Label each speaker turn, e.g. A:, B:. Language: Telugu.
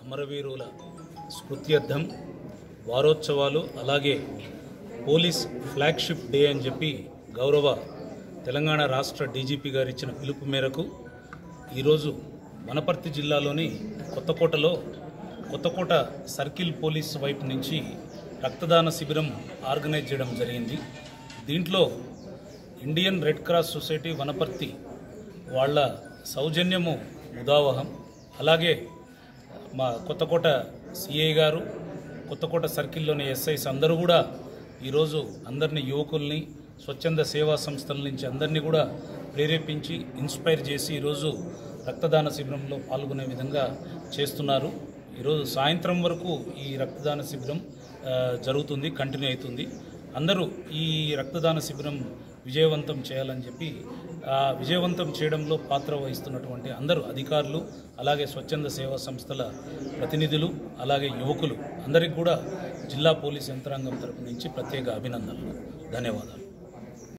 A: అమరవీరుల స్మృత్యర్థం వారోత్సవాలు అలాగే పోలీస్ ఫ్లాగ్షిప్ డే అని చెప్పి గౌరవ తెలంగాణ రాష్ట్ర డీజీపీ గారు ఇచ్చిన పిలుపు మేరకు ఈరోజు వనపర్తి జిల్లాలోని కొత్తకోటలో కొత్తకోట సర్కిల్ పోలీస్ వైపు నుంచి రక్తదాన శిబిరం ఆర్గనైజ్ చేయడం జరిగింది దీంట్లో Indian red cross society Wanaparthy వాళ్ళ సౌజన్యము ముదావహం అలాగే మా కొత్తకోట సిఐ గారు కొత్తకోట సర్కిల్లోని ఎస్ఐస్ అందరూ కూడా ఈరోజు అందరినీ యువకుల్ని స్వచ్ఛంద సేవా సంస్థల నుంచి అందరినీ కూడా ప్రేరేపించి ఇన్స్పైర్ చేసి ఈరోజు రక్తదాన శిబిరంలో పాల్గొనే విధంగా చేస్తున్నారు ఈరోజు సాయంత్రం వరకు ఈ రక్తదాన శిబిరం ఆ, జరుగుతుంది కంటిన్యూ అవుతుంది అందరూ ఈ రక్తదాన శిబిరం విజయవంతం చేయాలని చెప్పి ఆ విజయవంతం చేయడంలో పాత్ర వహిస్తున్నటువంటి అందరూ అధికారులు అలాగే స్వచ్ఛంద సేవా సంస్థల ప్రతినిధులు అలాగే యువకులు అందరికీ కూడా జిల్లా పోలీస్ యంత్రాంగం తరపు నుంచి ప్రత్యేక అభినందనలు ధన్యవాదాలు